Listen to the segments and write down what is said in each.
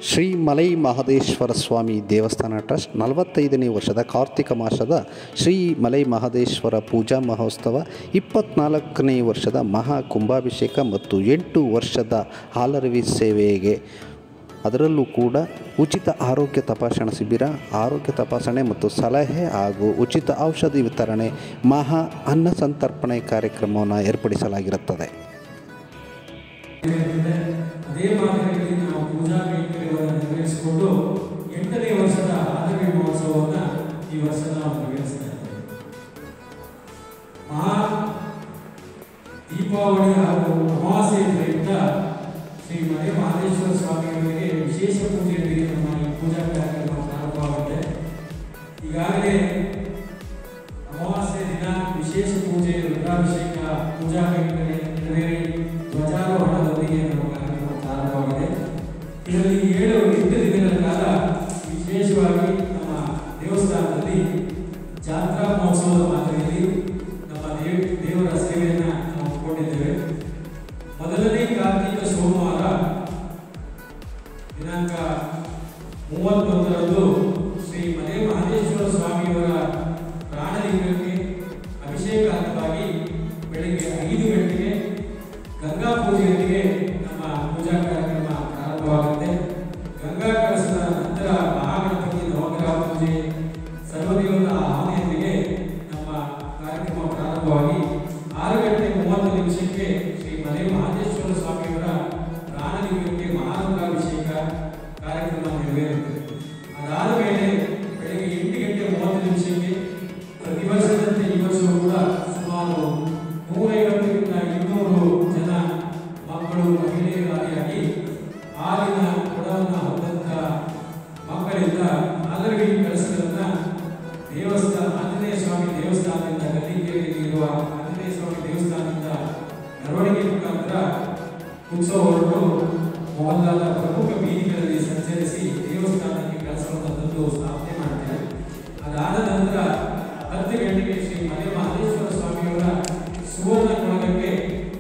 ಶ್ರೀ ಮಲೈ ಮಹದೇಶ್ವರ ಸ್ವಾಮಿ ದೇವಸ್ಥಾನ ಟ್ರಸ್ಟ್ ನಲವತ್ತೈದನೇ ವರ್ಷದ ಕಾರ್ತಿಕ ಮಾಸದ ಶ್ರೀ ಮಲೈ ಮಹದೇಶ್ವರ ಪೂಜಾ ಮಹೋತ್ಸವ ಇಪ್ಪತ್ನಾಲ್ಕನೇ ವರ್ಷದ ಮಹಾ ಕುಂಭಾಭಿಷೇಕ ಮತ್ತು ಎಂಟು ವರ್ಷದ ಹಾಲರವಿ ಸೇವೆಗೆ ಅದರಲ್ಲೂ ಕೂಡ ಉಚಿತ ಆರೋಗ್ಯ ತಪಾಸಣಾ ಶಿಬಿರ ಆರೋಗ್ಯ ತಪಾಸಣೆ ಮತ್ತು ಸಲಹೆ ಹಾಗೂ ಉಚಿತ ಔಷಧಿ ವಿತರಣೆ ಮಹಾ ಅನ್ನ ಸಂತರ್ಪಣೆ ಕಾರ್ಯಕ್ರಮವನ್ನು ಏರ್ಪಡಿಸಲಾಗಿರುತ್ತದೆ ಇರುತ್ತದೆ. ಅದೇ ಮಾದರಿಯಲ್ಲಿ ನಾವು ಪೂಜಾ ಕೈಂಕರ್ಯವನ್ನು ನೆರವೇರಿಸಿಕೊಂಡು ಎಂಟನೇ ವರ್ಷದ ಆದವಿ ಮಹೋತ್ಸವವನ್ನು ಈ ವರ್ಷ ನಾವು ನೆರವೇರಿಸ್ತಾ ಇದ್ದೇವೆ ಮಹಾ ದೀಪಾವಳಿ ಹಾಗೂ ಅಮಾವಾಸ್ಯೆ ಪ್ರಯುಕ್ತ ಶ್ರೀ ಮಲೆ ಮಹದೇಶ್ವರ ಸ್ವಾಮಿಯವರಿಗೆ ವಿಶೇಷ ಪೂಜೆಯೊಂದಿಗೆ ನಮ್ಮ ಈ ಪೂಜಾ ಕಾರ್ಯಕ್ರಮ ಪ್ರಾರಂಭವಾಗುತ್ತೆ ಈಗಾಗಲೇ ಅಮಾವಾಸ್ಯೆ ದಿನ ವಿಶೇಷ ಪೂಜೆ ರುದ್ರಾಭಿಷೇಕ ಪೂಜಾ ಕೈಂಕರ್ಯ ನೆರವೇರಿ ಧ್ವಜಾರೋಹಣದೊಂದಿಗೆ ನಮ್ಮ ಕಾರ್ಯಕ್ರಮ ಪ್ರಾರಂಭವಾಗಿದೆ ಇದರಲ್ಲಿ ಏಳು ಎಂಟು ದಿನಗಳ ಕಾಲ ವಿಶೇಷವಾಗಿ ನಮ್ಮ ದೇವಸ್ಥಾನದಲ್ಲಿ ಜಾತ್ರಾ ಮಹೋತ್ಸವದ ಮಾದರಿಯಲ್ಲಿ ನಮ್ಮ ದೇವ್ ದೇವರ ಸೇವೆಯನ್ನು ನಾವು ಹಮ್ಮಿಕೊಂಡಿದ್ದೇವೆ ಮೊದಲನೇ ಕಾರ್ತಿಕ ಸೋಮವಾರ ದಿನಾಂಕ ಮೂವತ್ತೊಂದರಂದು ಶ್ರೀ ಮಲೆ ಮಹದೇಶ್ವರ ಸ್ವಾಮಿಯವರ ಪ್ರಾಣಲಿಂಗಕ್ಕೆ ಅಭಿಷೇಕಾರ್ಥವಾಗಿ ಬೆಳಗ್ಗೆ ಐದು ಗಂಟೆಗೆ ಗಂಗಾ ಪೂಜೆಯೊಂದಿಗೆ ನಮ್ಮ ಪೂಜಾ ಕಾರ್ಯಕ್ರಮ ಪ್ರಾರಂಭವಾಗುತ್ತೆ ಗಂಗಾ ಕಳಸದ ನಂತರ ಮಹಾಗಣಪತಿ ನವಗ್ರಹ ಪೂಜೆ ಸರ್ವದೇವರ ಆಹ್ವಾನೆಯೊಂದಿಗೆ ನಮ್ಮ ಕಾರ್ಯಕ್ರಮ ಪ್ರಾರಂಭವಾಗಿ ಆರು ಗಂಟೆ ಮೂವತ್ತು ನಿಮಿಷಕ್ಕೆ ಶ್ರೀ ಮಲೆ ಮಹದೇಶ್ವರ ಸ್ವಾಮಿಯವರ ಪ್ರಾಣಲಿಂಗಕ್ಕೆ ಮಹಾರುದ್ರಾಭಿಷೇಕ ಕಾರ್ಯಕ್ರಮ ನೆರವೇರುತ್ತೆ ಅದಾದ ಮೇಲೆ ಬೆಳಗ್ಗೆ ಎಂಟು ಗಂಟೆ ಮೂವತ್ತು ನಿಮಿಷಕ್ಕೆ ಪ್ರತಿ ವರ್ಷದಂತೆ ಈ ವರ್ಷವೂ ಕೂಡ ಸುಮಾರು ನೂರೈವತ್ತರಿಂದ ಇನ್ನೂರು ಜನ ಮಕ್ಕಳು ಮಹಿಳೆಯರಾಗಿ ಹಾಲಿನ ಕೊಡವನ್ನು ಹೊಂದಂತ ಮಕ್ಕಳಿಂದ ನಾಲ್ವರಿಗೆ ಕಳಿಸಿದ್ರನ್ನ ದೇವಸ್ಥಾನ ಆಂಜನೇಯ ಸ್ವಾಮಿ ದೇವಸ್ಥಾನದಿಂದ ಗಲ್ಲಿಗೇರಿಯಲ್ಲಿ ಇರುವ ಆಂಜನೇಯ ಸ್ವಾಮಿ ದೇವಸ್ಥಾನದಿಂದ ಮೆರವಣಿಗೆ ಮುಖಾಂತರ ಉತ್ಸವ ಹೊರಟು ಮೊಹಲ್ಲಾದ ಪ್ರಮುಖ ಬೀದಿಗಳಲ್ಲಿ ಸಂಚರಿಸಿ ದೇವಸ್ಥಾನಕ್ಕೆ ಕಳಿಸುವಂತ ತಂದು ಸ್ಥಾಪನೆ ಮಾಡ್ತಾರೆ ಅದಾದ ನಂತರ ಹತ್ತು ಗಂಟೆಗೆ ಶ್ರೀ ಮಲೆ ಮಹದೇಶ್ವರ ಸ್ವಾಮಿಯವರ ಸುವರ್ಣ ಕೊಳಗಕ್ಕೆ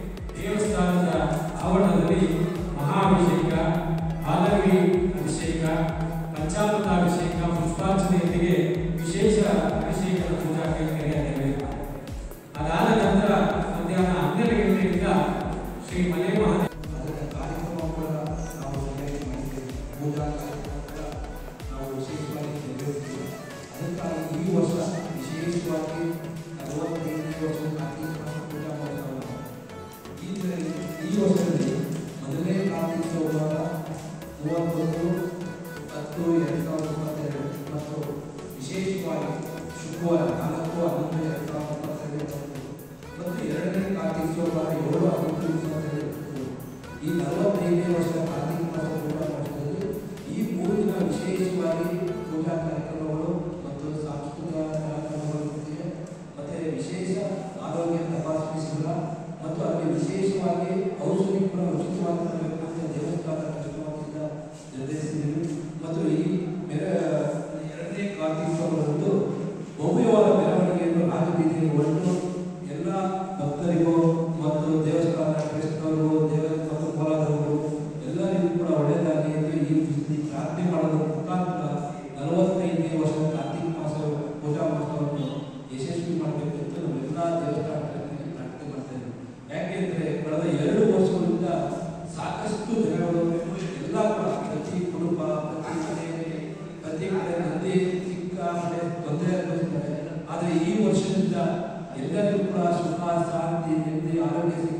ದೇವಸ್ಥಾನದ ಆವರಣದಲ್ಲಿ ಮಹಾಭಿಷೇಕ ಹಾಲವಿ ಅಭಿಷೇಕ ಪಂಚಾಮೃತಾಭಿಷೇಕ ಪುಷ್ಪಾರ್ಚನೆಯೊಂದಿಗೆ ವಿಶೇಷ ಅಭಿಷೇಕ ಪೂಜಾ ಕೈಂಕರ್ಯ ನೆರವೇರುತ್ತದೆ ಅದಾದ ನಂತರ ಮಧ್ಯಾಹ್ನ ಹನ್ನೆರಡು ಗಂಟೆಯಿಂದ ಶ್ರೀ ಮಲೆ ಮಹದೇವ ಅದರ ಕಾರ್ಯಕ್ರಮ ಕೂಡ ನಾವು ಸರಿಯಾಗಿ ಮಾಡಿದ್ದೇವೆ ಪೂಜಾ ಕಾರ್ಯಕ್ರಮ ಕೂಡ ನಾವು ವಿಶೇಷವಾಗಿ ನೆರವೇರಿಸ್ತೇವೆ ಅದಕ್ಕಾಗಿ ಈ ವರ್ಷ ವಿಶೇಷವಾಗಿ ನಲವತ್ತೈದನೇ ವರ್ಷ ಕಾರ್ತಿಕ ಮಾಸ ಪೂಜಾ ಮಹೋತ್ಸವ ಈ ದಿನದಲ್ಲಿ ಈ ವರ್ಷದಲ್ಲಿ ಮೊದಲನೇ ಕಾರ್ತಿಕ ಸೋಮವಾರ ಮೂವತ್ತೊಂದು ಹತ್ತು ಎರಡು ಸಾವಿರದ ಇಪ್ಪತ್ತೆರಡು ಮತ್ತು ವಿಶೇಷವಾಗಿ ಶುಕ್ರವಾರ ನಾಲ್ಕು ಹನ್ನೊಂದು ಎರಡು ಸಾವಿರದ ಇಪ್ಪತ್ತೆರಡು ಮತ್ತು ಎರಡನೇ ಕಾರ್ತಿಕ ಸೋಮವಾರ ಏಳು ಹನ್ನೊಂದು ಇಪ್ಪತ್ತೆರಡು ಈ ನಲವತ್ತೈದನೇ ವರ್ಷದ ಕಾರ್ತಿಕ ಮಾಸ ಪೂಜಾ ಮಹೋತ್ಸವದಲ್ಲಿ ಈ ಮೂರು ದಿನ ವಿಶೇಷವಾಗಿ ಪೂಜಾ ಕಾರ್ಯಕ್ರಮಗಳು ಮತ್ತು ಸಾಂಸ್ಕೃತಿಕ ಕಾರ್ಯಕ್ರಮಗಳು ಇರುತ್ತವೆ ಮತ್ತೆ ವಿಶೇಷ ಆರೋಗ್ಯ ತಪಾಸಣೆ ಶಿಬಿರ ಮತ್ತು ಅಲ್ಲಿ ವಿಶೇಷವಾಗಿ ಔಷಧಿ ಕೂಡ ಉಚಿತವಾಗಿ ತರಬೇಕು ಅಂತ ದೇವಸ್ಥಾನ ಟ್ರಸ್ಟ್ನಿಂದ ನಿರ್ದೇಶಿಸಿದ್ದೀವಿ ಮತ್ತು ಈ ಮೆರ ಎರಡನೇ ಕಾರ್ತಿಕೋತ್ಸವದಂದು ಭವ್ಯವಾದ ಮೆರವಣಿಗೆಯನ್ನು ರಾಜಬೀದಿಯಲ್ಲಿ ಹೊರಟು ಎಲ್ಲ ಭಕ್ತರಿಗೂ ಮತ್ತು ದೇವಸ್ಥಾನ ಟ್ರಸ್ಟ್ನವರು ದೇವಸ್ಥಾನ ಕುಟುಂಬದವರು ಎಲ್ಲರಿಗೂ ಕೂಡ ಒಳ್ಳೆಯದಾಗಿ ಎಂದು ಈ ಈ ಪ್ರಾರ್ಥನೆ ಮಾಡೋದ್ರ ಮುಖಾಂತರ ನಲವತ್ತೈದನೇ ವರ್ಷದ ಕಾರ್ತಿಕ ಮಾಸ ಪೂಜಾ ಮಹೋತ್ಸವವನ್ನು ಯಶಸ್ವಿ ಮಾಡಬೇಕು ಅಂತ ನಾವೆಲ್ಲ ದೇವಸ್ಥಾನ ಟ್ರಸ್ಟ್ನಲ್ಲಿ ಪ್ರಾರ್ಥನೆ ಮಾಡ್ತಾ ಇದ್ದೀವಿ ಯಾಕೆಂದ್ರೆ ಕಳೆದ ಎರಡು ವರ್ಷಗಳಿಂದ ಸಾಕಷ್ಟು ಜನಗಳು ಎಲ್ಲ ಕೂಡ ಪ್ರತಿ ಕುಟುಂಬ ಪ್ರತಿ ಮನೆಯಲ್ಲಿ ಪ್ರತಿ ಕಡೆ ನಂದಿ ಸಿಕ್ಕಾಪಟ್ಟೆ ತೊಂದರೆ ಅನುಭವಿಸಿದ್ದಾರೆ ಆದರೆ ಈ ವರ್ಷದಿಂದ ಎಲ್ಲರಿಗೂ ಕೂಡ ಸುಖ ಶಾಂತಿ ನೆಮ್ಮದಿ ಆರೋಗ್ಯ ಸಿಕ್ಕ